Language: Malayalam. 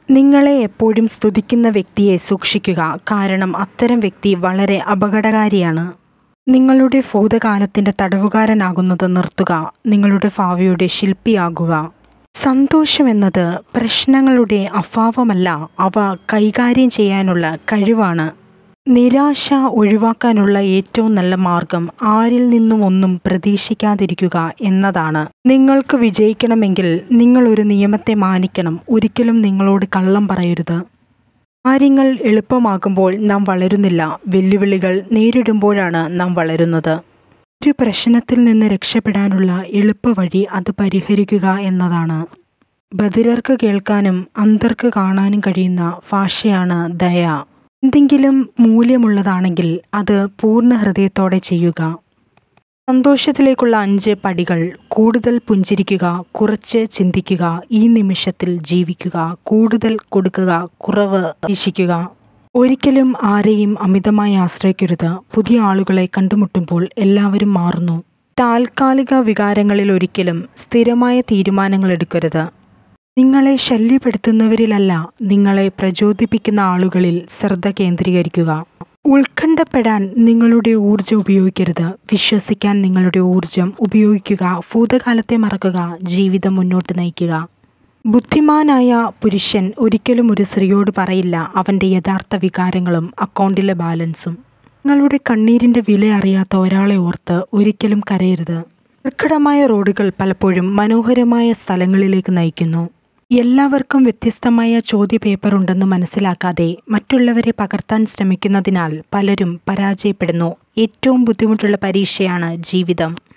നിങ്ങളെ എപ്പോഴും സ്തുതിക്കുന്ന വ്യക്തിയെ സൂക്ഷിക്കുക കാരണം അത്തരം വ്യക്തി വളരെ അപകടകാരിയാണ് നിങ്ങളുടെ ഭൂതകാലത്തിൻ്റെ തടവുകാരനാകുന്നത് നിർത്തുക നിങ്ങളുടെ ഭാവിയുടെ ശില്പിയാകുക സന്തോഷമെന്നത് പ്രശ്നങ്ങളുടെ അഭാവമല്ല അവ കൈകാര്യം ചെയ്യാനുള്ള കഴിവാണ് നിരാശ ഒഴിവാക്കാനുള്ള ഏറ്റവും നല്ല മാർഗം ആരിൽ നിന്നും ഒന്നും പ്രതീക്ഷിക്കാതിരിക്കുക എന്നതാണ് നിങ്ങൾക്ക് വിജയിക്കണമെങ്കിൽ നിങ്ങൾ ഒരു നിയമത്തെ മാനിക്കണം ഒരിക്കലും നിങ്ങളോട് കള്ളം പറയരുത് കാര്യങ്ങൾ എളുപ്പമാകുമ്പോൾ നാം വളരുന്നില്ല വെല്ലുവിളികൾ നേരിടുമ്പോഴാണ് നാം വളരുന്നത് ഒരു പ്രശ്നത്തിൽ നിന്ന് രക്ഷപ്പെടാനുള്ള എളുപ്പവഴി അത് പരിഹരിക്കുക എന്നതാണ് ബധിരർക്ക് കേൾക്കാനും അന്ധർക്ക് കാണാനും കഴിയുന്ന ഭാഷയാണ് ദയ എന്തെങ്കിലും മൂല്യമുള്ളതാണെങ്കിൽ അത് പൂർണ്ണ ഹൃദയത്തോടെ ചെയ്യുക സന്തോഷത്തിലേക്കുള്ള അഞ്ച് പടികൾ കൂടുതൽ പുഞ്ചിരിക്കുക കുറച്ച് ചിന്തിക്കുക ഈ നിമിഷത്തിൽ ജീവിക്കുക കൂടുതൽ കൊടുക്കുക കുറവ് വീക്ഷിക്കുക ഒരിക്കലും ആരെയും അമിതമായി ആശ്രയിക്കരുത് പുതിയ ആളുകളെ കണ്ടുമുട്ടുമ്പോൾ എല്ലാവരും മാറുന്നു താൽക്കാലിക വികാരങ്ങളിൽ ഒരിക്കലും സ്ഥിരമായ തീരുമാനങ്ങൾ എടുക്കരുത് നിങ്ങളെ ശല്യപ്പെടുത്തുന്നവരിലല്ല നിങ്ങളെ പ്രചോദിപ്പിക്കുന്ന ആളുകളിൽ ശ്രദ്ധ കേന്ദ്രീകരിക്കുക ഉത്കണ്ഠപ്പെടാൻ നിങ്ങളുടെ ഊർജം ഉപയോഗിക്കരുത് വിശ്വസിക്കാൻ നിങ്ങളുടെ ഊർജം ഉപയോഗിക്കുക ഭൂതകാലത്തെ മറക്കുക ജീവിതം മുന്നോട്ട് നയിക്കുക ബുദ്ധിമാനായ പുരുഷൻ ഒരിക്കലും ഒരു സ്ത്രീയോട് പറയില്ല അവൻ്റെ യഥാർത്ഥ വികാരങ്ങളും അക്കൗണ്ടിലെ ബാലൻസും നിങ്ങളുടെ കണ്ണീരിൻ്റെ വില അറിയാത്ത ഒരാളെ ഓർത്ത് ഒരിക്കലും കരയരുത് ദുർഘടമായ റോഡുകൾ പലപ്പോഴും മനോഹരമായ സ്ഥലങ്ങളിലേക്ക് നയിക്കുന്നു എല്ലാവർക്കും വ്യത്യസ്തമായ ചോദ്യപേപ്പർ ഉണ്ടെന്ന് മനസ്സിലാക്കാതെ മറ്റുള്ളവരെ പകർത്താൻ ശ്രമിക്കുന്നതിനാൽ പലരും പരാജയപ്പെടുന്നു ഏറ്റവും ബുദ്ധിമുട്ടുള്ള പരീക്ഷയാണ് ജീവിതം